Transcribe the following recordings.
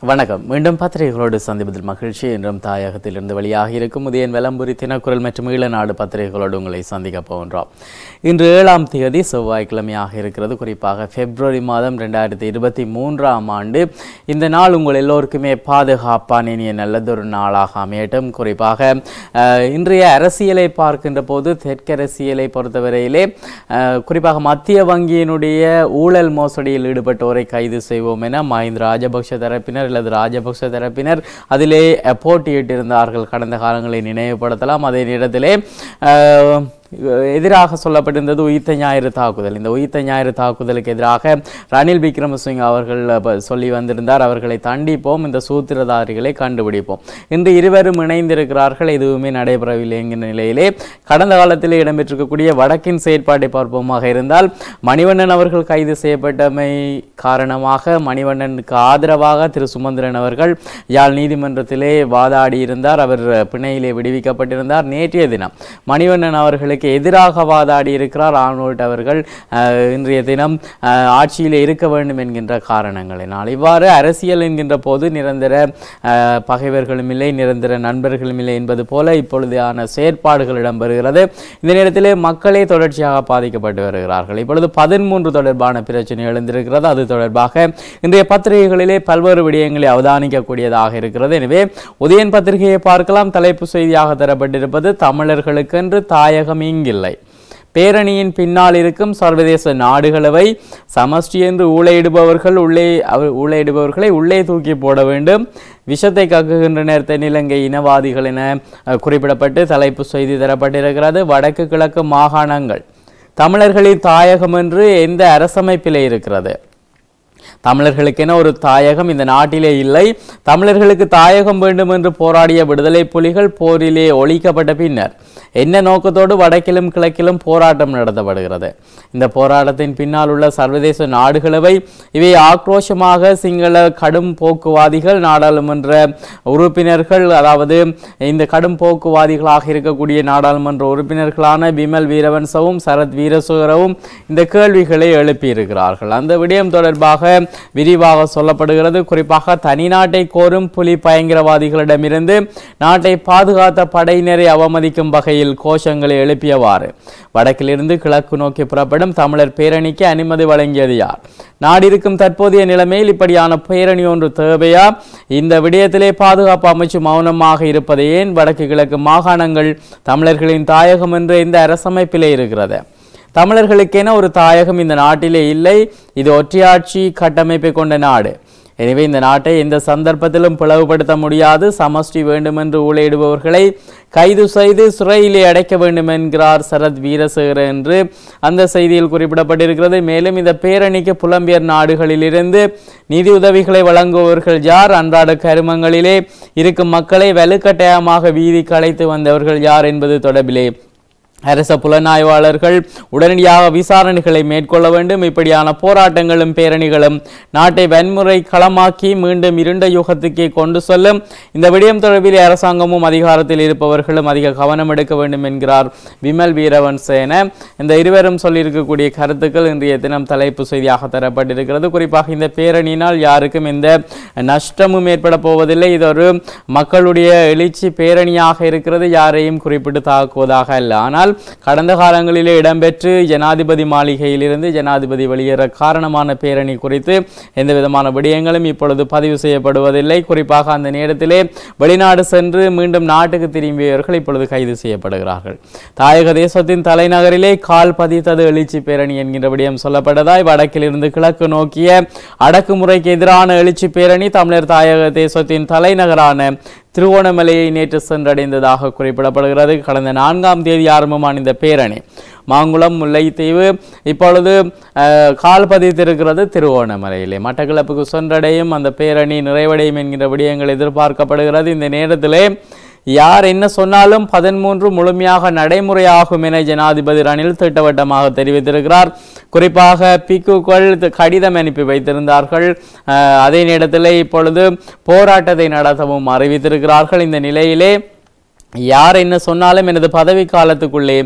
வணக்கம் மீண்டும் பத்திரிகைகளோடு சந்திப்பதில் மகிழ்ச்சி என்றும் தாயகத்திலிருந்து வெளியாக இருக்கும் உதயன் வெலம்புரி தினக்குரல் மற்றும் ஈழநாடு பத்திரிகைகளோடு உங்களை சந்திக்க போகின்றோம் இன்று ஏழாம் தேதி செவ்வாய்க்கிழமையாக இருக்கிறது குறிப்பாக பிப்ரவரி மாதம் ரெண்டாயிரத்தி இருபத்தி மூன்றாம் ஆண்டு இந்த நாள் உங்கள் எல்லோருக்குமே பாதுகாப்பான இனிய நல்லதொரு நாளாக அமையட்டும் குறிப்பாக அஹ், இன்றைய அரசியலை பார்க்கின்ற போது தெற்கரசியலை பொறுத்தவரையிலே அஹ், குறிப்பாக மத்திய வங்கியினுடைய ஊழல் மோசடியில் ஈடுபட்டோரை கைது செய்வோம் என மஹிந்த ராஜபக்ஷ தரப்பினர் அல்லது ராஜபக்ஷ தரப்பினர் அதிலே அஹ், போட்டியிட்டிருந்தார்கள் கடந்த காலங்களை நினைவுபடுத்தலாம் அதே நேரத்திலே அஹ், எதிராக சொல்லப்பட்டிருந்தது உயிர்த்த ஞாயிறு தாக்குதல் இந்த உயிர்த்த ஞாயிறு தாக்குதலுக்கு எதிராக ரணில் விக்ரமசிங்க அவர்கள் அப்ப சொல்லி வந்திருந்தார் அவர்களை தண்டிப்போம் இந்த சூத்திரதாரிகளை கண்டுபிடிப்போம் இன்று இருவரும் இணைந்திருக்கிறார்கள் எதுவுமே நடைபெறவில்லை என்கிற நிலையிலே கடந்த காலத்தில் இடம்பெற்றிருக்கக்கூடிய வடக்கின் செயற்பாட்டை பார்ப்போமாக இருந்தால் மணிவண்ணன் அவர்கள் கைது செய்யப்பட்டமை காரணமாக மணிவண்ணனுக்கு ஆதரவாக திரு சுமந்திரன் அவர்கள் யாழ் நீதிமன்றத்திலே வாதாடி இருந்தார் அவர் பிணையிலே விடுவிக்கப்பட்டிருந்தார் நேற்றைய தினம் மணிவண்ணன் அவர்களுக்கு எதிராக வாதாடி இருக்கிறார் ஆனோல்ட் அவர்கள் அஹ், இன்றைய தினம் அஹ், ஆட்சியிலே இருக்க வேண்டும் என்கின்ற காரணங்களினால் இவ்வாறு அரசியல் என்கின்ற போது நிரந்தர அஹ், பகைவர்களும் இல்லை நிரந்தர நண்பர்களும் இல்லை என்பது போல இப்பொழுதான செயற்பாடுகள் இடம்பெறுகிறது இந்த நேரத்திலே மக்களே தொடர்ச்சியாக பாதிக்கப்பட்டு வருகிறார்கள் இப்பொழுது பதிமூன்று தொடர்பான பிரச்சனை எழுந்திருக்கிறது அது தொடர்பாக இன்றைய பத்திரிகைகளிலே பல்வேறு விடயங்களை அவதானிக்கக்கூடியதாக இருக்கிறது எனவே உதயன் பத்திரிகையை பார்க்கலாம் தலைப்பு செய்தியாக தரப்பட்டிருப்பது தமிழர்களுக்கென்று தாயகம் இங்கில்லை பேரணியின் பின்னால் இருக்கும் சர்வதேச நாடுகளவை சமஷ்டி என்று ஊழையிடுபவர்கள் உள்ளே அவ- ஊழையிடுபவர்களை உள்ளே தூக்கி போட வேண்டும் விஷத்தை கக்குகின்றனர் தென்னிலங்கை இனவாதிகள் என அஹ், குறிப்பிடப்பட்டு தலைப்பு செய்தி தரப்பட்டிருக்கிறது வடக்கு கிழக்கு மாகாணங்கள் தமிழர்களின் தாயகம் என்று எந்த அரசமைப்பிலே இருக்கிறது தமிழர்களுக்கென ஒரு தாயகம் இந்த நாட்டிலே இல்லை தமிழர்களுக்கு தாயகம் வேண்டும் என்று போராடிய விடுதலை புலிகள் போரிலே ஒழிக்கப்பட்ட பின்னர் என்ன நோக்கத்தோடு வடக்கிலும் கிழக்கிலும் போராட்டம் நடத்தப்படுகிறது இந்த போராட்டத்தின் பின்னால் உள்ள சர்வதேச நாடுகளவை இவை ஆக்ரோஷமாக சிங்கள கடும் போக்குவாதிகள் நாடாளுமன்ற உறுப்பினர்கள் அதாவது இந்த கடும் போக்குவாதிகளாக இருக்கக்கூடிய நாடாளுமன்ற உறுப்பினர்களான பிமல் வீரவன்சவும் சரத் வீரசுகரவும் இந்த கேள்விகளை எழுப்பியிருக்கிறார்கள் அந்த விடயம் தொடர்பாக விரிவாக சொல்லப்படுகிறது குறிப்பாக தனிநாட்டை கோரும் புலி பயங்கரவாதிகளிடமிருந்து நாட்டை பாதுகாத்த படையினரை அவமதிக்கும் வகையில் கோஷங்களை எழுப்பியவாறு வடக்கிலிருந்து கிழக்கு நோக்கி புறப்படும் தமிழர் பேரணிக்கு அனுமதி வழங்கியது யார் நாடிருக்கும் தற்போதைய நிலைமையில் இப்படியான பேரணி ஒன்று தேவையா இந்த விடயத்திலே பாதுகாப்பு அமைச்சு மௌனமாக இருப்பது ஏன் வடக்கு கிழக்கு மாகாணங்கள் தமிழர்களின் தாயகம் என்று இந்த அரசமைப்பிலே இருக்கிறது தமிழர்களுக்கென ஒரு தாயகம் இந்த நாட்டிலே இல்லை இது ஒற்றையாட்சி கட்டமைப்பை கொண்ட நாடு எனவே இந்த நாட்டை எந்த சந்தர்ப்பத்திலும் பிளவுபடுத்த முடியாது சமஷ்டி வேண்டுமென்று ஊழையிடுபவர்களை கைது செய்து சிறையிலே அடைக்க வேண்டும் என்கிறார் சரத் வீரசேகர என்று அந்த செய்தியில் குறிப்பிடப்பட்டிருக்கிறது மேலும் இந்த பேரணிக்கு புலம்பெயர் நாடுகளிலிருந்து நிதி உதவிகளை வழங்குபவர்கள் யார் அன்றாட கருமங்களிலே இருக்கும் மக்களை வலுக்கட்டாயமாக வீதிக்கு அழைத்து வந்தவர்கள் யார் என்பது தொடர்பிலே அரச புலனாய்வாளர்கள் உடனடியாக விசாரணைகளை மேற்கொள்ள வேண்டும் இப்படியான போராட்டங்களும் பேரணிகளும் நாட்டை வன்முறை களமாக்கி மீண்டும் இருண்ட யுகத்துக்கே கொண்டு செல்லும் இந்த விடயம் தொடர்பில் அரசாங்கமும் அதிகாரத்தில் இருப்பவர்களும் அதிக கவனம் எடுக்க வேண்டும் என்கிறார் விமல் வீரவன்சேன இந்த இருவரும் சொல்லியிருக்கக்கூடிய கருத்துக்கள் இன்றைய தினம் தலைப்பு செய்தியாக தரப்பட்டிருக்கிறது குறிப்பாக இந்த பேரணியினால் யாருக்கும் எந்த நஷ்டமும் ஏற்பட போவதில்லை இது ஒரு மக்களுடைய எழுச்சி பேரணியாக இருக்கிறது யாரையும் குறிப்பிட்டு தாக்குவதாக அல்ல ஆனால் கடந்த காலங்களிலே இடம்பெற்று ஜனாதிபதி மாளிகையிலிருந்து ஜனாதிபதி வெளியேற காரணமான பேரணி குறித்து எந்த விதமான விடயங்களும் இப்பொழுது பதிவு செய்யப்படுவதில்லை குறிப்பாக அந்த நேரத்திலே வெளிநாடு சென்று மீண்டும் நாட்டுக்கு திரும்பியவர்கள் இப்பொழுது கைது செய்யப்படுகிறார்கள் தாயக தேசத்தின் தலைநகரிலே கால் பதித்தது எழுச்சி பேரணி என்கின்ற விடயம் சொல்லப்பட்டதாய் வடக்கிலிருந்து கிழக்கு நோக்கிய அடக்குமுறைக்கு எதிரான எழுச்சி பேரணி தமிழர் தாயக தேசத்தின் தலைநகரான திருவோணமலையை நேற்று சென்றடைந்ததாக குறிப்பிடப்படுகிறது கடந்த நான்காம் தேதி ஆரம்பமான இந்த பேரணி மாங்குளம் முல்லைத்தீவு இப்பொழுது அஹ், கால் பதித்திருக்கிறது திருவோணமலையிலே மட்டக்களப்புக்கு சென்றடையும் அந்த பேரணி நிறைவடையும் என்கிற விடயங்கள் எதிர்பார்க்கப்படுகிறது இந்த நேரத்திலே யார் என்ன சொன்னாலும் பதிமூன்று முழுமையாக நடைமுறையாகும் என ஜனாதிபதி ரணில் திட்டவட்டமாக தெரிவித்திருக்கிறார் குறிப்பாக பிக்குக்கள் கடிதம் அனுப்பி வைத்திருந்தார்கள் அஹ், அதே நேரத்தில் இப்பொழுது போராட்டத்தை நடத்தவும் அறிவித்திருக்கிறார்கள் இந்த நிலையிலே யார் என்ன சொன்னாலும் எனது பதவி காலத்துக்குள்ளே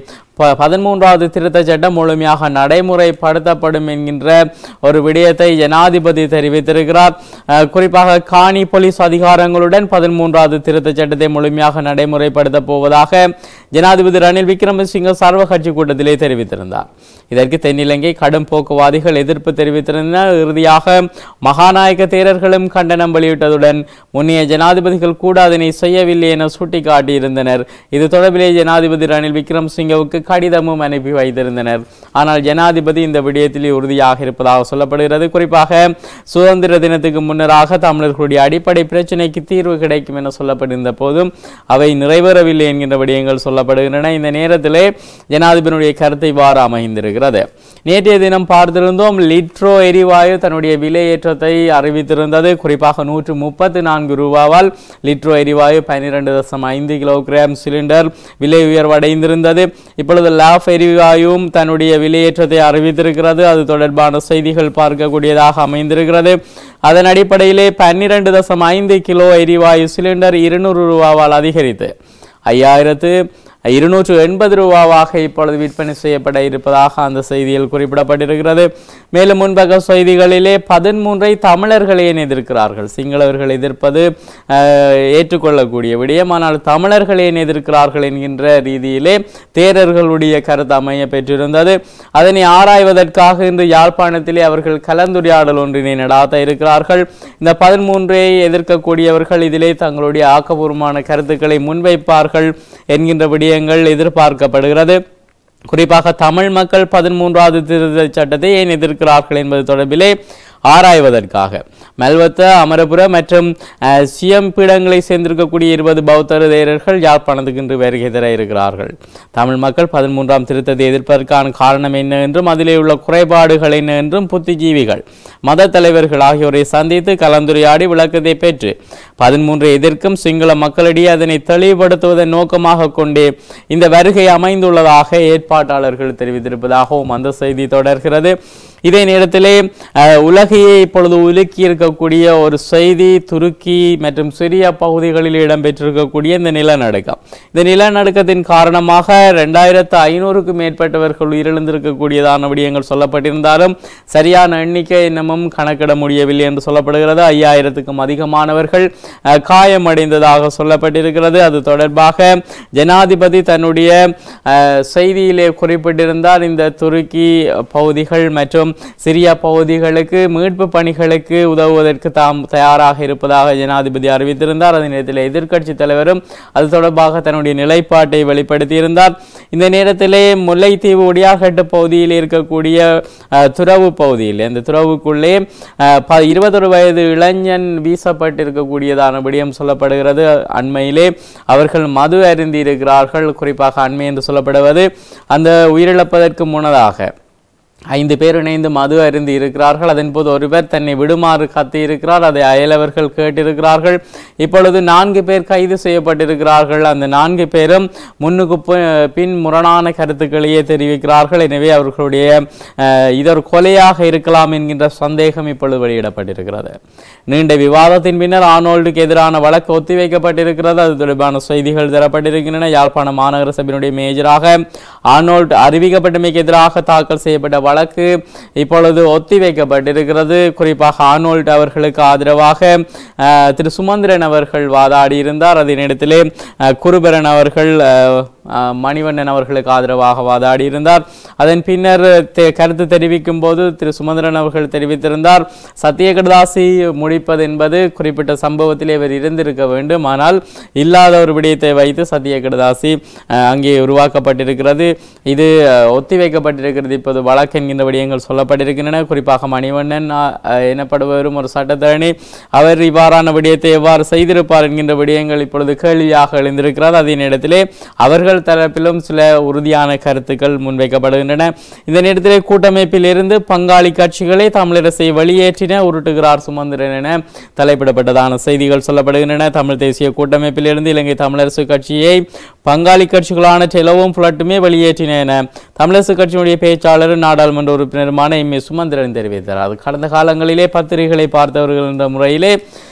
ப- பதிமூன்றாவது திருத்தச் சட்டம் முழுமையாக நடைமுறைப்படுத்தப்படும் என்கின்ற ஒரு விடயத்தை ஜனாதிபதி தெரிவித்திருக்கிறார் அஹ், குறிப்பாக காணி போலீஸ் அதிகாரங்களுடன் பதிமூன்றாவது திருத்தச் சட்டத்தை முழுமையாக நடைமுறைப்படுத்தப் போவதாக ஜனாதிபதி ரணில் விக்ரமசிங்க சர்வ கட்சி கூட்டத்திலே தெரிவித்திருந்தார் இதற்கு தென்னிலங்கை கடும் போக்குவாதிகள் எதிர்ப்பு தெரிவித்திருந்தனர் இறுதியாக மகாநாயக தேரர்களும் கண்டனம் வெளியிட்டதுடன் முன்னைய ஜனாதிபதிகள் கூட அதனை செய்யவில்லை என சுட்டிக்காட்டியிருந்தனர் இது தொடர்பிலே ஜனாதிபதி ரணில் விக்ரமசிங்கவுக்கு கடிதமும் அனுப்பி வைத்திருந்தனர் ஆனால் ஜனாதிபதி இந்த விடயத்தில் உறுதியாக இருப்பதாக சொல்லப்படுகிறது குறிப்பாக சுதந்திர தினத்துக்கு முன்னராக தமிழர்களுடைய அடிப்படை பிரச்சினைக்கு தீர்வு கிடைக்கும் என சொல்லப்பட்டிருந்த போதும் அவை நிறைவேறவில்லை என்கின்ற விடயங்கள் சொல்லப்படுகின்றன இந்த நேரத்திலே ஜனாதிபதியினுடைய கருத்தை இவ்வாறு அமைந்திருக்கிறது நேற்றைய தினம் பார்த்திருந்தோம் லிட்ரோ எரிவாயு தன்னுடைய விலையேற்றத்தை அறிவித்திருந்தது குறிப்பாக நூற்று முப்பத்து நான்கு ரூபாவால் லிட்ரோ எரிவாயு பன்னிரண்டு தசம் ஐந்து கிலோகிராம் சிலிண்டர் விலை உயர்வடைந்திருந்தது இப்பொழுது லாஃப் எரிவாயுவும் தன்னுடைய விலையேற்றத்தை அறிவித்திருக்கிறது அது தொடர்பான செய்திகள் பார்க்கக்கூடியதாக அமைந்திருக்கிறது அதன் அடிப்படையிலே பன்னிரண்டு தசம் ஐந்து கிலோ எரிவாயு சிலிண்டர் இருநூறு ரூபாவால் அதிகரித்து ஐயாயிரத்து இருநூற்று எண்பது ரூபாவாக இப்பொழுது விற்பனை செய்யப்பட இருப்பதாக அந்த செய்தியில் குறிப்பிடப்பட்டிருக்கிறது மேலும் முன்பக்க செய்திகளிலே பதிமூன்றை தமிழர்களே எதிர்க்கிறார்கள் சிங்களவர்கள் எதிர்ப்பது அஹ், ஏற்றுக்கொள்ளக்கூடிய விடயம் ஆனால் தமிழர்களே எதிர்க்கிறார்கள் என்கின்ற ரீதியிலே தேரர்களுடைய கருத்து அமைய பெற்றிருந்தது அதனை ஆராய்வதற்காக இன்று யாழ்ப்பாணத்திலே அவர்கள் கலந்துரையாடல் ஒன்றினை நடாத்த இருக்கிறார்கள் இந்த பதிமூன்றை எதிர்க்கக்கூடியவர்கள் இதிலே தங்களுடைய ஆக்கபூர்வமான கருத்துக்களை முன்வைப்பார்கள் என்கின்ற விடயங்கள் எதிர்பார்க்கப்படுகிறது குறிப்பாக தமிழ் மக்கள் பதிமூன்றாவது திருத்தச் சட்டத்தை ஏன் எதிர்க்கிறார்கள் என்பது தொடர்பிலே ஆராய்வதற்காக மெல்வத்த அமரபுர மற்றும் அஹ், சியம் பீடங்களை சேர்ந்திருக்கக்கூடிய இருபது பௌத்த தேரர்கள் யாழ்ப்பாணத்துக்கு இன்று வருகை தர இருக்கிறார்கள் தமிழ் மக்கள் பதிமூன்றாம் திருத்தத்தை எதிர்ப்பதற்கான காரணம் என்ன என்றும் அதிலே உள்ள குறைபாடுகள் என்ன என்றும் புத்திஜீவிகள் மத தலைவர்கள் ஆகியோரை சந்தித்து கலந்துரையாடி விளக்கத்தை பெற்று பதிமூன்றை எதிர்க்கும் சிங்கள மக்களிடையே அதனை தெளிவுபடுத்துவதன் நோக்கமாக கொண்டே இந்த வருகை அமைந்துள்ளதாக ஏற்பாட்டாளர்கள் தெரிவித்திருப்பதாகவும் அந்த செய்தி தொடர்கிறது இதே நேரத்திலே அஹ், உலகையே இப்பொழுது உலுக்கி இருக்கக்கூடிய ஒரு செய்தி துருக்கி மற்றும் சிரியா பகுதிகளில் இடம்பெற்றிருக்கக்கூடிய இந்த நிலநடுக்கம் இந்த நிலநடுக்கத்தின் காரணமாக ரெண்டாயிரத்து ஐநூறுக்கும் மேற்பட்டவர்கள் உயிரிழந்திருக்கக்கூடியதான விடயங்கள் சொல்லப்பட்டிருந்தாலும் சரியான எண்ணிக்கை இன்னமும் கணக்கிட முடியவில்லை என்று சொல்லப்படுகிறது ஐயாயிரத்துக்கும் அதிகமானவர்கள் அஹ், காயமடைந்ததாக சொல்லப்பட்டிருக்கிறது அது தொடர்பாக ஜனாதிபதி தன்னுடைய அஹ், செய்தியிலே குறிப்பிட்டிருந்தார் இந்த துருக்கி பகுதிகள் மற்றும் சிரியா பகுதிகளுக்கு மீட்பு பணிகளுக்கு உதவுவதற்கு தாம் தயாராக இருப்பதாக ஜனாதிபதி அறிவித்திருந்தார் அதே நேரத்தில் எதிர்க்கட்சி தலைவரும் அது தொடர்பாக தன்னுடைய நிலைப்பாட்டை வெளிப்படுத்தியிருந்தார் இந்த நேரத்திலே முல்லைத்தீவு உடையார்கட்டு பகுதியில் இருக்கக்கூடிய அஹ், துறவு பகுதியில் இந்த துறவுக்குள்ளே அஹ், ப- இருபத்தொரு வயது இளைஞன் வீசப்பட்டிருக்கக்கூடியதான விடயம் சொல்லப்படுகிறது அண்மையிலே அவர்கள் மது அருந்தி இருக்கிறார்கள் குறிப்பாக அண்மை என்று சொல்லப்படுவது அந்த உயிரிழப்பதற்கு முன்னதாக ஐந்து பேர் இணைந்து மது அருந்தி இருக்கிறார்கள் அதன் போது ஒருவர் தன்னை விடுமாறு கத்தி இருக்கிறார் அதை அயலவர்கள் கேட்டிருக்கிறார்கள் இப்பொழுது நான்கு பேர் கைது செய்யப்பட்டிருக்கிறார்கள் அந்த நான்கு பேரும் முன்னுக்கு பு- பின் முரணான கருத்துக்களையே தெரிவிக்கிறார்கள் எனவே அவர்களுடைய அஹ், இது ஒரு கொலையாக இருக்கலாம் என்கின்ற சந்தேகம் இப்பொழுது வெளியிடப்பட்டிருக்கிறது நீண்ட விவாதத்தின் பின்னர் ஆனோல்டுக்கு எதிரான வழக்கு ஒத்திவைக்கப்பட்டிருக்கிறது அது தொடர்பான செய்திகள் தரப்பட்டிருக்கின்றன யாழ்ப்பாணம் மாநகர சபையினுடைய மேஜராக ஆனோல்ட் அறிவிக்கப்பட்டமைக்கு எதிராக தாக்கல் செய்யப்பட்ட வழக்கு இப்பொழுது ஒத்திவைக்கப்பட்டிருக்கிறது குறிப்பாக ஆனோல்ட் அவர்களுக்கு ஆதரவாக அஹ், திரு சுமந்திரன் அவர்கள் வாதாடி இருந்தார் அதே நேரத்திலே அஹ், குருபரன் அவர்கள் அஹ், அஹ், மணிவண்ணன் அவர்களுக்கு ஆதரவாக வாதாடி இருந்தார் அதன் பின்னர் தெ- கருத்து தெரிவிக்கும் போது திரு சுமந்திரன் அவர்கள் தெரிவித்திருந்தார் சத்தியகடதாசி முடிப்பது என்பது குறிப்பிட்ட சம்பவத்திலே இவர் இருந்திருக்க வேண்டும் ஆனால் இல்லாத ஒரு விடயத்தை வைத்து சத்தியகடதாசி அஹ், அங்கே உருவாக்கப்பட்டிருக்கிறது இது அஹ், ஒத்திவைக்கப்பட்டிருக்கிறது இப்போது வழக்கு என்கின்ற விடயங்கள் சொல்லப்பட்டிருக்கின்றன குறிப்பாக மணிவண்ணன் அஹ், அஹ், எனப்படுபவரும் ஒரு சட்டத்தரணி அவர் இவ்வாறான விடயத்தை எவ்வாறு செய்திருப்பார் என்கின்ற விடயங்கள் இப்பொழுது கேள்வியாக எழுந்திருக்கிறது அதே நேரத்திலே அவர்கள் தரப்பிலும் சில உறுதியான கருத்துக்கள் முன்வைக்கப்படுகின்றன இந்த நேரத்திலே கூட்டமைப்பில் இருந்து பங்காளி கட்சிகளை தமிழரசை வெளியேற்றின உருட்டுகிறார் சுமந்திரன் என தலைப்பிடப்பட்டதான செய்திகள் சொல்லப்படுகின்றன தமிழ் தேசிய கூட்டமைப்பில் இருந்து இலங்கை தமிழரசு கட்சியை பங்காளி கட்சிகளான டெலவும் புலட்டுமே வெளியேற்றின என தமிழரசு கட்சியினுடைய பேச்சாளரும் நாடாளுமன்ற உறுப்பினருமான எம் ஏ சுமந்திரன் தெரிவித்தார் அது கடந்த காலங்களிலே பத்திரிகைகளை பார்த்தவர்கள் என்ற முறையிலே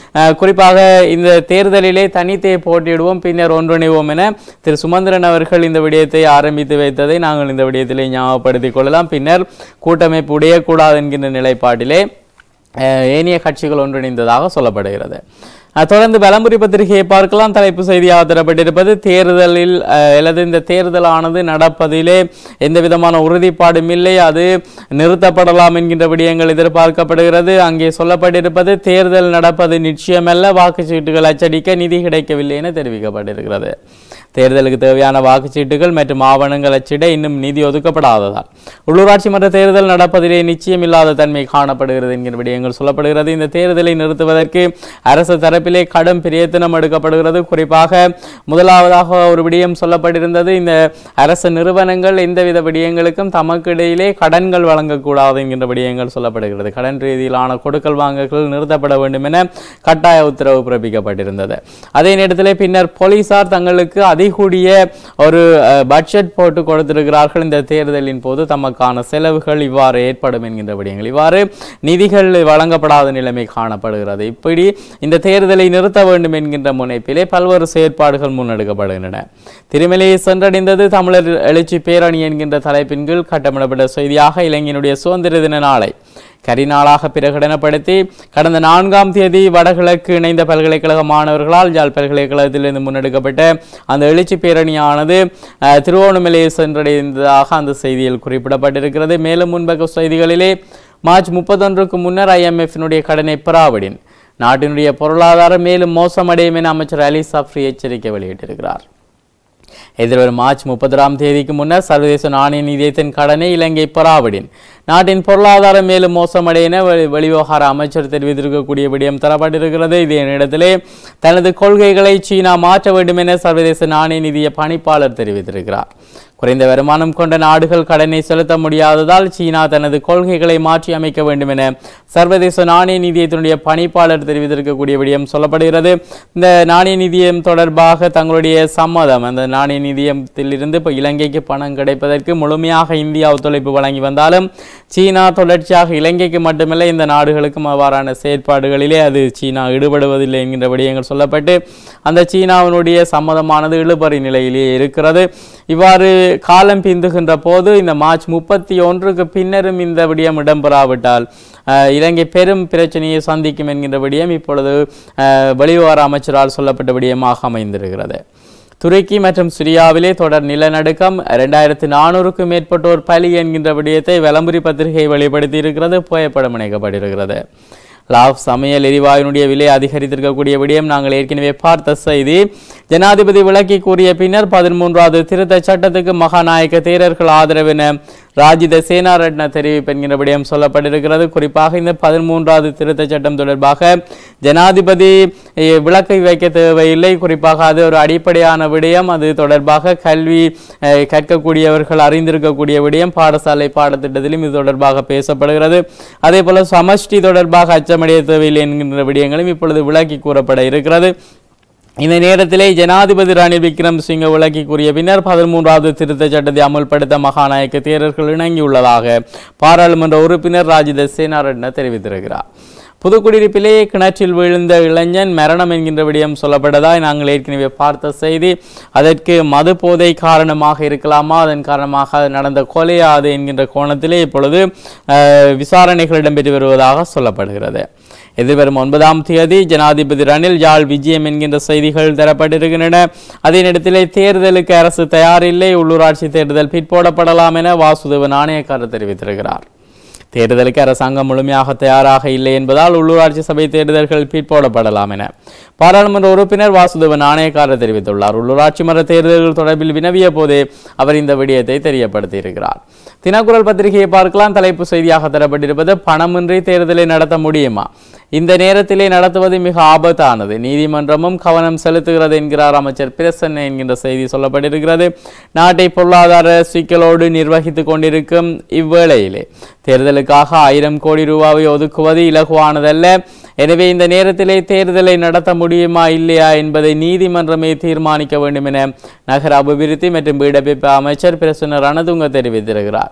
அஹ், குறிப்பாக இந்த தேர்தலிலே தனித்தே போட்டியிடுவோம் பின்னர் ஒன்றிணைவோம் என திரு சுமந்திரன் அவர்கள் இந்த விடயத்தை ஆரம்பித்து வைத்ததை நாங்கள் இந்த விடயத்திலே ஞாபகப்படுத்திக் கொள்ளலாம் பின்னர் கூட்டமைப்பு உடையக்கூடாது என்கின்ற நிலைப்பாட்டிலே அஹ், ஏனைய கட்சிகள் ஒன்றிணைந்ததாக சொல்லப்படுகிறது அஹ், தொடர்ந்து பலம்புரி பத்திரிகையை பார்க்கலாம் தலைப்பு செய்தியாக தரப்பட்டிருப்பது தேர்தலில் அஹ், அல்லது இந்த தேர்தலானது நடப்பதிலே எந்த விதமான உறுதிப்பாடும் இல்லை அது நிறுத்தப்படலாம் என்கின்ற விடயங்கள் எதிர்பார்க்கப்படுகிறது அங்கே சொல்லப்பட்டிருப்பது தேர்தல் நடப்பது நிச்சயமல்ல வாக்குச்சீட்டுகள் அச்சடிக்க நிதி கிடைக்கவில்லை என தெரிவிக்கப்பட்டிருக்கிறது தேர்தலுக்கு தேவையான வாக்குச்சீட்டுகள் மற்றும் ஆவணங்கள் அச்சிட இன்னும் நிதி ஒதுக்கப்படாததால் உள்ளூராட்சி மன்ற தேர்தல் நடப்பதிலே நிச்சயமில்லாத தன்மை காணப்படுகிறது என்கிற விடயங்கள் சொல்லப்படுகிறது இந்த தேர்தலை நிறுத்துவதற்கு அரசு தரப்பிலே கடும் பிரயத்தனம் எடுக்கப்படுகிறது குறிப்பாக முதலாவதாக ஒரு விடயம் சொல்லப்பட்டிருந்தது இந்த அரசு நிறுவனங்கள் எந்தவித விடயங்களுக்கும் தமக்கு இடையிலே கடன்கள் வழங்கக்கூடாது என்கின்ற விடயங்கள் சொல்லப்படுகிறது கடன் ரீதியிலான கொடுக்கல் வாங்கல்கள் நிறுத்தப்பட வேண்டும் என கட்டாய உத்தரவு பிறப்பிக்கப்பட்டிருந்தது அதே நேரத்திலே பின்னர் போலீசார் தங்களுக்கு அதிகூடிய ஒரு அஹ், பட்ஜெட் போட்டு கொடுத்திருக்கிறார்கள் இந்த தேர்தலின் போது தமக்கான செலவுகள் இவ்வாறு ஏற்படும் என்கின்ற விடயங்கள் இவ்வாறு நிதிகள் வழங்கப்படாத நிலைமை காணப்படுகிறது இப்படி இந்த தேர்தலை நிறுத்த வேண்டும் என்கின்ற முனைப்பிலே பல்வேறு செயற்பாடுகள் முன்னெடுக்கப்படுகின்றன திருமலையை சென்றடைந்தது தமிழர் எழுச்சி பேரணி என்கின்ற தலைப்பின் கீழ் கட்டமிடப்பட்ட செய்தியாக இளைஞனுடைய சுதந்திர தின நாளை கரிநாளாக பிரகடனப்படுத்தி கடந்த நான்காம் தேதி வடகிழக்கு இணைந்த பல்கலைக்கழக மாணவர்களால் ஜாழ் பல்கலைக்கழகத்திலிருந்து முன்னெடுக்கப்பட்ட அந்த எழுச்சி பேரணியானது அஹ், திருவோணமலையை சென்றடைந்ததாக அந்த செய்தியில் குறிப்பிடப்பட்டிருக்கிறது மேலும் முன்பக்க செய்திகளிலே மார்ச் முப்பத்தொன்றுக்கு முன்னர் ஐஎம்எஃபினுடைய கடனை பெறாவிடின் நாட்டினுடைய பொருளாதாரம் மேலும் மோசமடையும் என அமைச்சர் அலி சப்ரி எச்சரிக்கை வெளியிட்டிருக்கிறார் எதிர்வரும் மார்ச் முப்பதாம் தேதிக்கு முன்னர் சர்வதேச நாணய நிதியத்தின் கடனை இலங்கை பெறாவிடின் நாட்டின் பொருளாதாரம் மேலும் மோசமடையின வெளி- வெளிவிவகார அமைச்சர் தெரிவித்திருக்கக்கூடிய விடயம் தரப்பட்டிருக்கிறது இதே நேரத்திலே தனது கொள்கைகளை சீனா மாற்ற வேண்டும் என சர்வதேச நாணய நிதிய பணிப்பாளர் தெரிவித்திருக்கிறார் குறைந்த வருமானம் கொண்ட நாடுகள் கடனை செலுத்த முடியாததால் சீனா தனது கொள்கைகளை மாற்றி அமைக்க வேண்டும் என சர்வதேச நாணய நிதியத்தினுடைய பணிப்பாளர் தெரிவித்திருக்கக்கூடிய விடயம் சொல்லப்படுகிறது இந்த நாணய நிதியம் தொடர்பாக தங்களுடைய சம்மதம் அந்த நாணய நிதியத்தில் இருந்து இப்போ இலங்கைக்கு பணம் கிடைப்பதற்கு முழுமையாக இந்தியா ஒத்துழைப்பு வழங்கி வந்தாலும் சீனா தொடர்ச்சியாக இலங்கைக்கு மட்டுமல்ல இந்த நாடுகளுக்கும் அவ்வாறான செயற்பாடுகளிலே அது சீனா ஈடுபடுவதில்லை என்கின்ற விடயங்கள் சொல்லப்பட்டு அந்த சீனாவினுடைய சம்மதமானது இழுபறி நிலையிலேயே இருக்கிறது இவ்வாறு காலம் பிந்துகின்ற போது இந்த மார்ச் முப்பத்தி ஒன்றுக்கு பின்னரும் இந்த விடயம் இடம்பெறாவிட்டால் அஹ், இலங்கை பெரும் பிரச்சனையை சந்திக்கும் என்கின்ற விடயம் இப்பொழுது அஹ், வெளிவிவகார அமைச்சரால் சொல்லப்பட்ட விடயமாக அமைந்திருக்கிறது துருக்கி மற்றும் சிரியாவிலே தொடர் நிலநடுக்கம் இரண்டாயிரத்து நானூறுக்கும் மேற்பட்டோர் பலி என்கின்ற விடயத்தை விளம்பரி பத்திரிகை வெளிப்படுத்தி இருக்கிறது புகைப்படம் இணைக்கப்பட்டிருக்கிறது லாவ் சமையல் எரிவாயுனுடைய விலை அதிகரித்திருக்கக்கூடிய விடயம் நாங்கள் ஏற்கனவே பார்த்த செய்தி ஜனாதிபதி விளக்கி கூறிய பின்னர் பதிமூன்றாவது திருத்த சட்டத்துக்கு மகாநாயக்க தேரர்கள் ஆதரவு என ராஜித சேனாரட்ன தெரிவிப்பு என்கிற விடயம் சொல்லப்பட்டிருக்கிறது குறிப்பாக இந்த பதிமூன்றாவது திருத்த சட்டம் தொடர்பாக ஜனாதிபதி eh, விளக்கை வைக்க தேவையில்லை குறிப்பாக அது ஒரு அடிப்படையான விடயம் அது தொடர்பாக கல்வி eh, கற்கக்கூடியவர்கள் அறிந்திருக்கக்கூடிய விடயம் பாடசாலை பாடத்திட்டத்திலும் இது தொடர்பாக பேசப்படுகிறது அதே போல சமஷ்டி தொடர்பாக அச்சமடைய தேவையில்லை என்கின்ற விடயங்களும் இப்பொழுது விளக்கி கூறப்பட இருக்கிறது இந்த நேரத்திலே ஜனாதிபதி ரணில் விக்ரமசிங்க விளக்கி கூறிய பின்னர் பதிமூன்றாவது திருத்தச் சட்டத்தை அமுல்படுத்த மகாநாயக்க தேரர்கள் இணங்கியுள்ளதாக பாராளுமன்ற உறுப்பினர் ராஜித சேனாரட்ன தெரிவித்திருக்கிறார் புதுக்குடியிருப்பிலே கிணற்றில் விழுந்த இளைஞன் மரணம் என்கின்ற விடயம் சொல்லப்பட்டதாய் நாங்கள் ஏற்கனவே பார்த்த செய்தி அதற்கு மது போதை காரணமாக இருக்கலாமா அதன் காரணமாக அது நடந்த கொலையா அது என்கின்ற கோணத்திலே இப்பொழுது அஹ், விசாரணைகள் இடம்பெற்று வருவதாக சொல்லப்படுகிறது எதிர்வரும் ஒன்பதாம் தேதி ஜனாதிபதி ரணில் யாழ் விஜயம் என்கின்ற செய்திகள் தரப்பட்டிருக்கின்றன அதே நேரத்திலே தேர்தலுக்கு அரசு தயாரில்லை உள்ளூராட்சி தேர்தல் பிற்போடப்படலாம் என வாசுதேவ நாணயக்காரர் தெரிவித்திருக்கிறார் தேர்தலுக்கு அரசாங்கம் முழுமையாக தயாராக இல்லை என்பதால் உள்ளூராட்சி சபை தேர்தல்கள் பிற்போடப்படலாம் என பாராளுமன்ற உறுப்பினர் வாசுதேவ நாணயக்காரர் தெரிவித்துள்ளார் உள்ளூராட்சி மன்ற தேர்தல்கள் தொடர்பில் வினவிய போதே அவர் இந்த விடயத்தை தெரியப்படுத்தியிருக்கிறார் தினக்குரல் பத்திரிகையை பார்க்கலாம் தலைப்பு செய்தியாக தரப்பட்டிருப்பது பணமின்றி தேர்தலை நடத்த முடியுமா இந்த நேரத்திலே நடத்துவது மிக ஆபத்தானது நீதிமன்றமும் கவனம் செலுத்துகிறது என்கிறார் அமைச்சர் பிரசன்ன என்கின்ற செய்தி சொல்லப்பட்டிருக்கிறது நாட்டை பொருளாதார சிக்கலோடு நிர்வகித்துக் கொண்டிருக்கும் இவ்வேளையிலே தேர்தலுக்காக ஆயிரம் கோடி ரூபாவை ஒதுக்குவது இலகுவானதல்ல எனவே இந்த நேரத்திலே தேர்தலை நடத்த முடியுமா இல்லையா என்பதை நீதிமன்றமே தீர்மானிக்க வேண்டும் என நகர அபிவிருத்தி மற்றும் வீடமைப்பு அமைச்சர் பிரசன்ன ரணதுங்க தெரிவித்திருக்கிறார்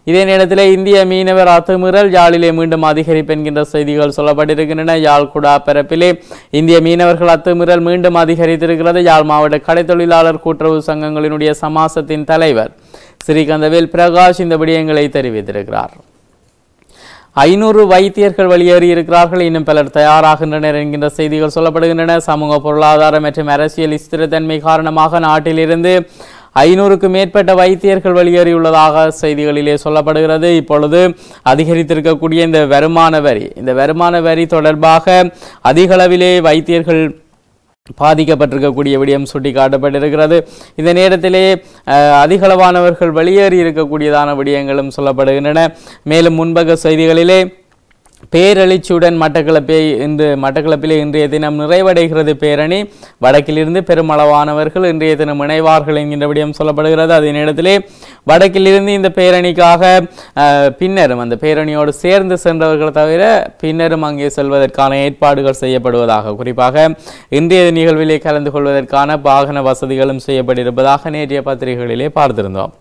இதே நேரத்தில் இந்திய மீனவர் அத்துமீறல் யாழிலே மீண்டும் அதிகரிப்பு என்கின்ற செய்திகள் சொல்லப்பட்டிருக்கின்றன யாழ் குடா பரப்பிலே இந்திய மீனவர்கள் அத்துமீறல் மீண்டும் அதிகரித்திருக்கிறது யாழ் மாவட்ட கடை தொழிலாளர் கூட்டுறவு சங்கங்களினுடைய சமாசத்தின் தலைவர் ஸ்ரீகந்தவேல் பிரகாஷ் இந்த விடயங்களை தெரிவித்திருக்கிறார் ஐநூறு வைத்தியர்கள் வெளியேறி இருக்கிறார்கள் இன்னும் பலர் தயாராகின்றனர் என்கின்ற செய்திகள் சொல்லப்படுகின்றன சமூக பொருளாதார மற்றும் அரசியல் ஸ்திரத்தன்மை காரணமாக நாட்டிலிருந்து ஐநூறுக்கு மேற்பட்ட வைத்தியர்கள் வெளியேறியுள்ளதாக செய்திகளிலே சொல்லப்படுகிறது இப்பொழுது அதிகரித்திருக்கக்கூடிய இந்த வருமான வரி இந்த வருமான வரி தொடர்பாக அதிக அளவிலே வைத்தியர்கள் பாதிக்கப்பட்டிருக்கக்கூடிய விடயம் சுட்டிக்காட்டப்பட்டிருக்கிறது இந்த நேரத்திலே அஹ், அதிகளவானவர்கள் வெளியேறி இருக்கக்கூடியதான விடயங்களும் சொல்லப்படுகின்றன மேலும் முன்பக செய்திகளிலே பேரெழுச்சியுடன் மட்டக்களப்பை இன்று மட்டக்களப்பிலே இன்றைய தினம் நிறைவடைகிறது பேரணி வடக்கிலிருந்து பெருமளவானவர்கள் இன்றைய தினம் இணைவார்கள் என்கின்ற விடயம் சொல்லப்படுகிறது அதே நேரத்திலே வடக்கிலிருந்து இந்த பேரணிக்காக அஹ், பின்னரும் அந்த பேரணியோடு சேர்ந்து சென்றவர்கள் தவிர பின்னரும் அங்கே செல்வதற்கான ஏற்பாடுகள் செய்யப்படுவதாக குறிப்பாக இன்றைய நிகழ்விலே கலந்து கொள்வதற்கான வாகன வசதிகளும் செய்யப்பட்டிருப்பதாக நேற்றைய பத்திரிகைகளிலே பார்த்திருந்தோம்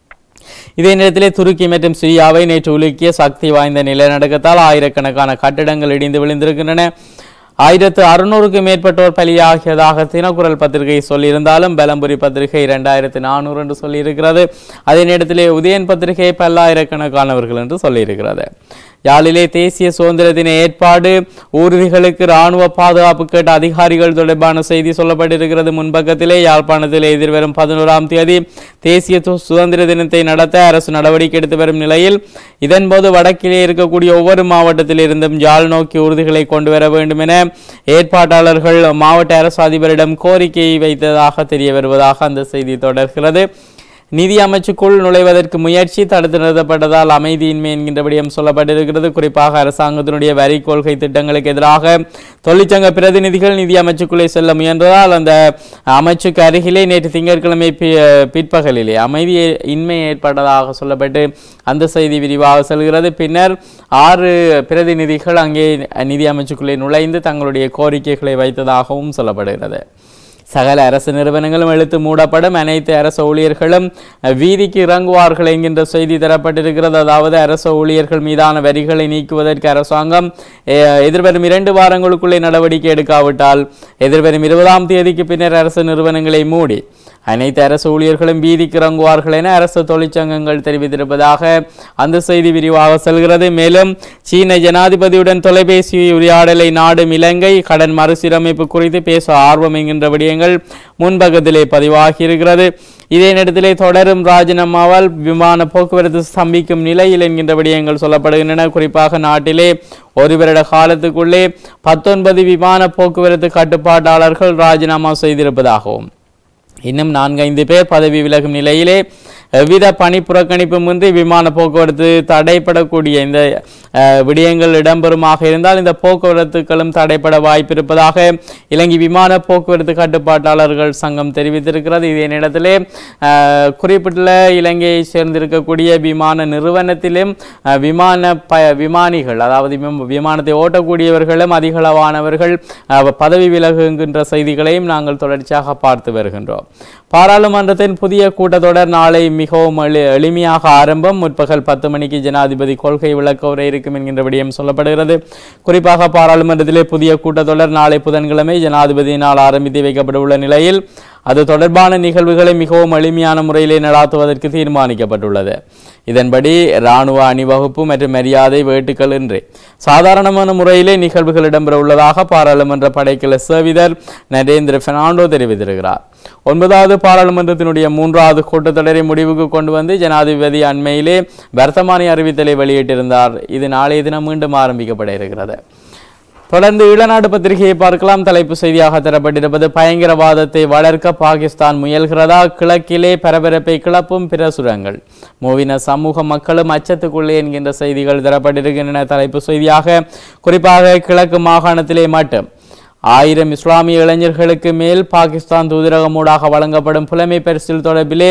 இதே நேரத்திலே துருக்கி மற்றும் சிரியாவை நேற்று உலுக்கிய சக்தி வாய்ந்த நிலநடுக்கத்தால் ஆயிரக்கணக்கான கட்டிடங்கள் இடிந்து விழுந்திருக்கின்றன ஆயிரத்து அறுநூறுக்கு மேற்பட்டோர் பலியாகியதாக தினக்குரல் பத்திரிகை சொல்லியிருந்தாலும் பலம்புரி பத்திரிகை இரண்டாயிரத்து நானூறு என்று சொல்லியிருக்கிறது அதே நேரத்திலே உதயன் பத்திரிகை பல்லாயிரக்கணக்கானவர்கள் என்று சொல்லியிருக்கிறது யாழிலே தேசிய சுதந்திர தின ஏற்பாடு ஊர்திகளுக்கு இராணுவ பாதுகாப்பு கேட்ட அதிகாரிகள் தொடர்பான செய்தி சொல்லப்பட்டிருக்கிறது முன்பக்கத்திலே யாழ்ப்பாணத்திலே எதிர்வரும் பதினோராம் தேதி தேசிய து- சுதந்திர தினத்தை நடத்த அரசு நடவடிக்கை எடுத்து வரும் நிலையில் இதன்போது வடக்கிலே இருக்கக்கூடிய ஒவ்வொரு மாவட்டத்திலிருந்தும் யாழ் நோக்கி ஊர்திகளை கொண்டு வர வேண்டும் என ஏற்பாட்டாளர்கள் மாவட்ட அரசு அதிபரிடம் கோரிக்கை வைத்ததாக தெரிய வருவதாக அந்த செய்தி தொடர்கிறது நிதி அமைச்சுக்குள் நுழைவதற்கு முயற்சி தடுத்து நிறுத்தப்பட்டதால் அமைதியின்மை என்கின்ற விடயம் சொல்லப்பட்டிருக்கிறது குறிப்பாக அரசாங்கத்தினுடைய வரி கொள்கை திட்டங்களுக்கு எதிராக தொழிற்சங்க பிரதிநிதிகள் நிதி அமைச்சுக்குள்ளே செல்ல முயன்றதால் அந்த அமைச்சுக்கு அருகிலே நேற்று திங்கட்கிழமை பி- பிற்பகலிலே அமைதி இன்மை ஏற்பட்டதாக சொல்லப்பட்டு அந்த செய்தி விரிவாக செல்கிறது பின்னர் ஆறு பிரதிநிதிகள் அங்கே நிதி அமைச்சுக்குள்ளே நுழைந்து தங்களுடைய கோரிக்கைகளை வைத்ததாகவும் சொல்லப்படுகிறது சகல அரசு நிறுவனங்களும் இழுத்து மூடப்படும் அனைத்து அரசு ஊழியர்களும் அஹ், வீதிக்கு இறங்குவார்கள் என்கின்ற செய்தி தரப்பட்டிருக்கிறது அதாவது அரசு ஊழியர்கள் மீதான வரிகளை நீக்குவதற்கு அரசாங்கம் அஹ், எதிர்வரும் இரண்டு வாரங்களுக்குள்ளே நடவடிக்கை எடுக்காவிட்டால் எதிர்வரும் இருபதாம் தேதிக்கு பின்னர் அரசு நிறுவனங்களை மூடி அனைத்து அரசு ஊழியர்களும் வீதிக்கு இறங்குவார்கள் என அரசு தொழிற்சங்கங்கள் தெரிவித்திருப்பதாக அந்த செய்தி விரிவாக செல்கிறது மேலும் சீன ஜனாதிபதியுடன் தொலைபேசி உரையாடலை நாடும் இலங்கை கடன் மறுசீரமைப்பு குறித்து பேச ஆர்வம் என்கின்ற விடயங்கள் முன்பக்கத்திலே பதிவாகி இருக்கிறது இதே நேரத்திலே தொடரும் ராஜினாமாவால் விமான போக்குவரத்து ஸ்தம்பிக்கும் நிலையில் என்கின்ற விடயங்கள் சொல்லப்படுகின்றன குறிப்பாக நாட்டிலே ஒரு வருட காலத்துக்குள்ளே பத்தொன்பது விமான போக்குவரத்து கட்டுப்பாட்டாளர்கள் ராஜினாமா செய்திருப்பதாகவும் இன்னும் நான்கைந்து பேர் பதவி விலகும் நிலையிலே எவ்வித பணி புறக்கணிப்புமின்றி விமான போக்குவரத்து தடைப்படக்கூடிய இந்த அஹ், விடயங்கள் இடம்பெறுமாக இருந்தால் இந்த போக்குவரத்துகளும் தடைப்பட வாய்ப்பு இருப்பதாக இலங்கை விமான போக்குவரத்து கட்டுப்பாட்டாளர்கள் சங்கம் தெரிவித்திருக்கிறது இதே நேரத்திலே அஹ், குறிப்பிட்டுள்ள இலங்கையை சேர்ந்திருக்கக்கூடிய விமான நிறுவனத்திலும் அஹ், விமான ப விமானிகள் அதாவது விம- விமானத்தை ஓட்டக்கூடியவர்களும் அதிகளவானவர்கள் அஹ், பதவி விலகுகின்ற செய்திகளையும் நாங்கள் தொடர்ச்சியாக பார்த்து வருகின்றோம் பாராளுமன்றத்தின் புதிய கூட்டத்தொடர் நாளை மிகவும் எளி- எளிமையாக ஆரம்பம் முற்பகல் பத்து மணிக்கு ஜனாதிபதி கொள்கை விளக்க உரை இருக்கும் என்கின்ற விடயம் சொல்லப்படுகிறது குறிப்பாக பாராளுமன்றத்திலே புதிய கூட்டத்தொடர் நாளை புதன்கிழமை ஜனாதிபதியினால் ஆரம்பித்து வைக்கப்பட உள்ள நிலையில் அது தொடர்பான நிகழ்வுகளை மிகவும் எளிமையான முறையிலே நடாத்துவதற்கு தீர்மானிக்கப்பட்டுள்ளது இதன்படி இராணுவ அணிவகுப்பு மற்றும் மரியாதை வேட்டுக்கள் இன்றி சாதாரணமான முறையிலே நிகழ்வுகள் இடம்பெற உள்ளதாக பாராளுமன்ற படைக்கல சேவிதர் நரேந்திர பெர்னாண்டோ தெரிவித்திருக்கிறார் ஒன்பதாவது பாராளுமன்றத்தினுடைய மூன்றாவது கூட்டத்தொடரை முடிவுக்கு கொண்டு வந்து ஜனாதிபதி அண்மையிலே வர்த்தமானி அறிவித்தலை வெளியிட்டிருந்தார் இது நாளைய தினம் மீண்டும் ஆரம்பிக்கப்பட இருக்கிறது தொடர்ந்து ஈழநாடு பத்திரிகையை பார்க்கலாம் தலைப்பு செய்தியாக தரப்பட்டிருப்பது பயங்கரவாதத்தை வளர்க்க பாகிஸ்தான் முயல்கிறதா கிழக்கிலே பரபரப்பை கிளப்பும் பிரசுரங்கள் மூவின சமூக மக்களும் அச்சத்துக்குள்ளே என்கின்ற செய்திகள் தரப்பட்டிருக்கின்றன தலைப்பு செய்தியாக குறிப்பாக கிழக்கு மாகாணத்திலே மட்டும் ஆயிரம் இஸ்லாமிய இளைஞர்களுக்கு மேல் பாகிஸ்தான் தூதரகமூடாக வழங்கப்படும் புலமை பரிசில் தொடர்பிலே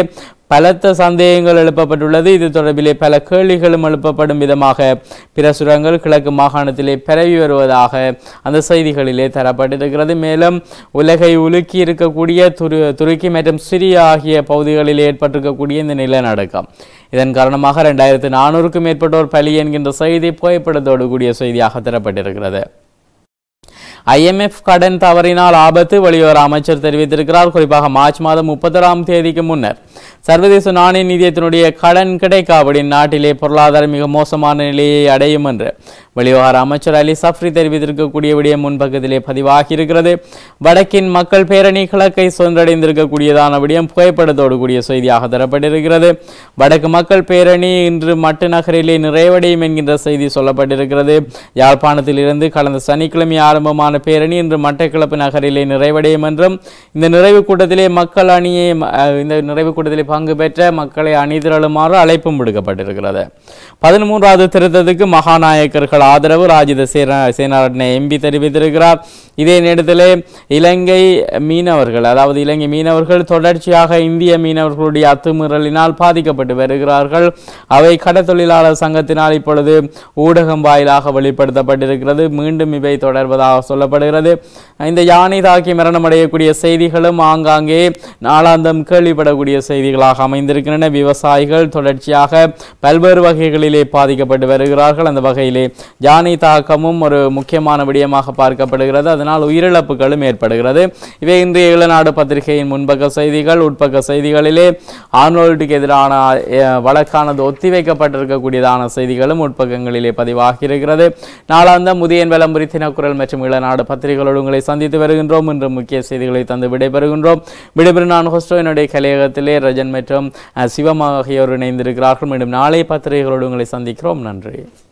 பலத்த சந்தேகங்கள் எழுப்பப்பட்டுள்ளது இது தொடர்பிலே பல கேள்விகளும் எழுப்பப்படும் விதமாக பிரசுரங்கள் கிழக்கு மாகாணத்திலே பரவி வருவதாக அந்த செய்திகளிலே தரப்பட்டிருக்கிறது மேலும் உலகை உலுக்கி இருக்கக்கூடிய துரு துருக்கி மற்றும் சிரியா ஆகிய பகுதிகளில் ஏற்பட்டிருக்கக்கூடிய இந்த நிலநடுக்கம் இதன் காரணமாக ரெண்டாயிரத்து நானூறுக்கும் மேற்பட்டோர் பலி என்கின்ற செய்தி புகைப்படத்தோடு கூடிய செய்தியாக தரப்பட்டிருக்கிறது ஐஎம்எஃப் கடன் தவறினால் ஆபத்து வெளியுறவு அமைச்சர் தெரிவித்திருக்கிறார் குறிப்பாக மார்ச் மாதம் முப்பத்தொராம் தேதிக்கு முன்னர் சர்வதேச நாணய நிதியத்தினுடைய கடன் கிடைக்காவிடின் நாட்டிலே பொருளாதாரம் மிக மோசமான நிலையை அடையும் என்று வெளிவிவகார அமைச்சர் அலி சஃப்ரி தெரிவித்திருக்கக்கூடிய விடயம் முன்பக்கத்திலே பதிவாகி இருக்கிறது வடக்கின் மக்கள் பேரணி கிழக்கை சென்றடைந்திருக்கக்கூடியதான விடயம் புகைப்படத்தோடு கூடிய செய்தியாக தரப்பட்டிருக்கிறது வடக்கு மக்கள் பேரணி இன்று மட்டு நகரிலே நிறைவடையும் என்கின்ற செய்தி சொல்லப்பட்டிருக்கிறது யாழ்ப்பாணத்தில் இருந்து கடந்த சனிக்கிழமை ஆரம்பமான பேரணி இன்று மட்டக்களப்பு நகரிலே நிறைவடையும் என்றும் இந்த நிறைவு கூட்டத்திலே மக்கள் அணியை அஹ், இந்த நிறைவு கூட்டத்திலே பங்கு பெற்ற மக்களை அணிதிரளுமாறு அழைப்பும் விடுக்கப்பட்டிருக்கிறது பதிமூன்றாவது திருத்தத்துக்கு மகாநாயக்கர்கள் ஆதரவு ராஜித சேனா சேனாரட்ன எம்பி தெரிவித்திருக்கிறார் இதே நேரத்திலே இலங்கை மீனவர்கள் அதாவது இலங்கை மீனவர்கள் தொடர்ச்சியாக இந்திய மீனவர்களுடைய அத்துமீறலினால் பாதிக்கப்பட்டு வருகிறார்கள் அவை கடத்தொழிலாளர் சங்கத்தினால் இப்பொழுது ஊடகம் வாயிலாக வெளிப்படுத்தப்பட்டிருக்கிறது மீண்டும் இவை தொடர்வதாக சொல்லப்படுகிறது இந்த யானை தாக்கி மரணமடையக்கூடிய செய்திகளும் ஆங்காங்கே நாளாந்தம் கேள்விப்படக்கூடிய செய்திகளாக அமைந்திருக்கின்றன விவசாயிகள் தொடர்ச்சியாக பல்வேறு வகைகளிலே பாதிக்கப்பட்டு வருகிறார்கள் அந்த வகையிலே யானை தாக்கமும் ஒரு முக்கியமான விடயமாக பார்க்கப்படுகிறது அதனால் உயிரிழப்புகளும் ஏற்படுகிறது இவை இன்றைய இளநாடு பத்திரிகையின் முன்பக்க செய்திகள் உட்பக்க செய்திகளிலே ஆர்னோல்டுக்கு எதிரான அஹ், வழக்கானது ஒத்திவைக்கப்பட்டிருக்கக்கூடியதான செய்திகளும் உட்பக்கங்களிலே பதிவாகி இருக்கிறது நாளாந்த முதியன் விளம்பரி தினக்குரல் மற்றும் இளநாடு பத்திரிகைகளோடு உங்களை சந்தித்து வருகின்றோம் இன்று முக்கிய செய்திகளை தந்து விடைபெறுகின்றோம் விடைபெறும் நான் ஹோஸ்டோ என்னுடைய கலையகத்திலே ரஜன் மற்றும் அஹ், சிவம் ஆகியோர் இணைந்திருக்கிறார்கள் மீண்டும் நாளை பத்திரிகைகளோடு உங்களை சந்திக்கிறோம் நன்றி